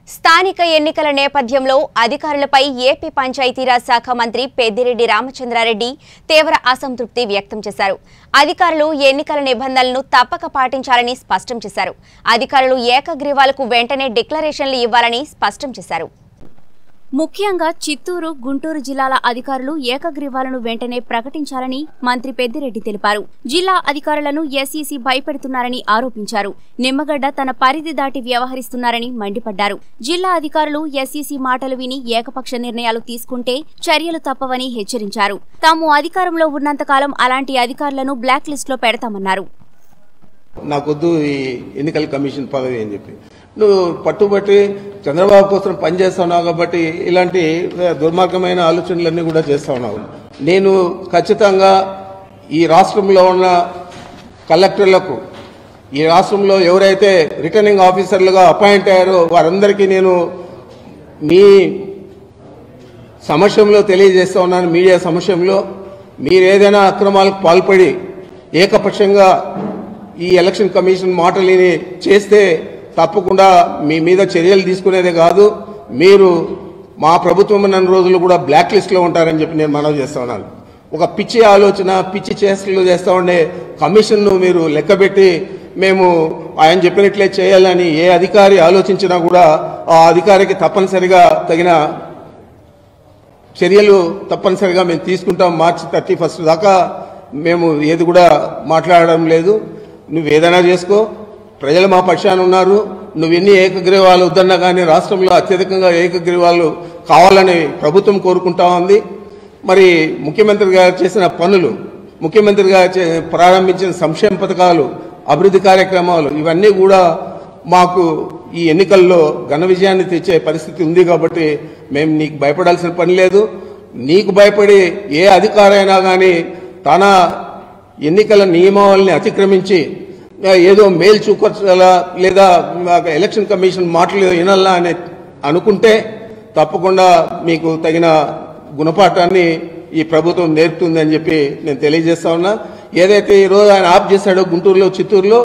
స్థానిక ఎన్నికల నేపథ్యంలో అధికారులపై ఏపీ పంచాయతీరాజ్ శాఖ మంత్రి పెద్దిరెడ్డి రామచంద్రారెడ్డి తీవ్ర అసంతృప్తి వ్యక్తం చేశారు అధికారులు ఎన్నికల నిబంధనలను తప్పక పాటించాలని స్పష్టం చేశారు అధికారులు ఏకగ్రీవాలకు వెంటనే డిక్లరేషన్లు ఇవ్వాలని స్పష్టం చేశారు ముఖ్యంగా చిత్తూరు గుంటూరు జిల్లాల అధికారులు ఏకగ్రీవాలను వెంటనే ప్రకటించాలని మంత్రి పెద్దిరెడ్డి తెలిపారు జిల్లా అధికారులను ఎస్ఈసీ భయపెడుతున్నారని ఆరోపించారు నిమ్మగడ్డ తన పరిధి దాటి వ్యవహరిస్తున్నారని మండిపడ్డారు జిల్లా అధికారులు ఎస్ఈసీ మాటలు విని ఏకపక్ష నిర్ణయాలు తీసుకుంటే చర్యలు తప్పవని హెచ్చరించారు తాము అధికారంలో ఉన్నంతకాలం అలాంటి అధికారులను బ్లాక్ లిస్టులో పెడతామన్నారు నాకొద్దు ఈ ఎన్నికల కమిషన్ పదవి అని చెప్పి నువ్వు పట్టుబట్టి చంద్రబాబు కోసం పనిచేస్తున్నావు కాబట్టి ఇలాంటి దుర్మార్గమైన ఆలోచనలన్నీ కూడా చేస్తా ఉన్నావు నేను ఖచ్చితంగా ఈ రాష్ట్రంలో ఉన్న కలెక్టర్లకు ఈ రాష్ట్రంలో ఎవరైతే రిటర్నింగ్ ఆఫీసర్లుగా అపాయింట్ అయ్యారో వారందరికీ నేను మీ సమస్యంలో తెలియజేస్తా ఉన్నాను మీడియా సమస్యంలో మీరు ఏదైనా అక్రమాలకు పాల్పడి ఏకపక్షంగా ఈ ఎలక్షన్ కమిషన్ మాటలిని చేస్తే తప్పకుండా మీ మీద చర్యలు తీసుకునేదే కాదు మీరు మా ప్రభుత్వం ఉన్న రోజులు కూడా బ్లాక్ లిస్ట్లో ఉంటారని చెప్పి నేను మనవి చేస్తా ఉన్నాను ఒక పిచ్చి ఆలోచన పిచ్చి చేష్టలు చేస్తా ఉండే కమిషన్ను మీరు లెక్కబెట్టి మేము ఆయన చెప్పినట్లే చేయాలని ఏ అధికారి ఆలోచించినా కూడా ఆ అధికారికి తప్పనిసరిగా తగిన చర్యలు తప్పనిసరిగా మేము తీసుకుంటాం మార్చి థర్టీ ఫస్ట్ దాకా మేము ఏది కూడా మాట్లాడడం లేదు నువ్వు ఏదైనా చేసుకో ప్రజలు మా పక్షాన ఉన్నారు నువ్వు ఎన్ని ఏకగ్రీవాలు వద్దన్నా కానీ రాష్ట్రంలో అత్యధికంగా ఏకగ్రీవాలు కావాలని ప్రభుత్వం కోరుకుంటా ఉంది మరి ముఖ్యమంత్రి గారు చేసిన పనులు ముఖ్యమంత్రి గారు చే- ప్రారంభించిన సంక్షేమ పథకాలు అభివృద్ధి కార్యక్రమాలు ఇవన్నీ కూడా మాకు ఈ ఎన్నికల్లో ఘన విజయాన్ని తెచ్చే పరిస్థితి ఉంది కాబట్టి మేము నీకు భయపడాల్సిన పని లేదు నీకు భయపడి ఏ అధికారైనా కానీ తన ఎన్నికల నియమావళిని అతిక్రమించి ఆ, ఏదో మేలు చూకొచ్చాలా లేదా ఆ, ఎలక్షన్ కమిషన్ మాటలు వినాలా అని అనుకుంటే తప్పకుండా మీకు తగిన గుణపాఠాన్ని ఈ ప్రభుత్వం నేర్పుతుంది అని చెప్పి నేను తెలియజేస్తా ఉన్నా ఏదైతే ఈరోజు ఆయన ఆఫ్ చేశాడో గుంటూరులో చిత్తూరులో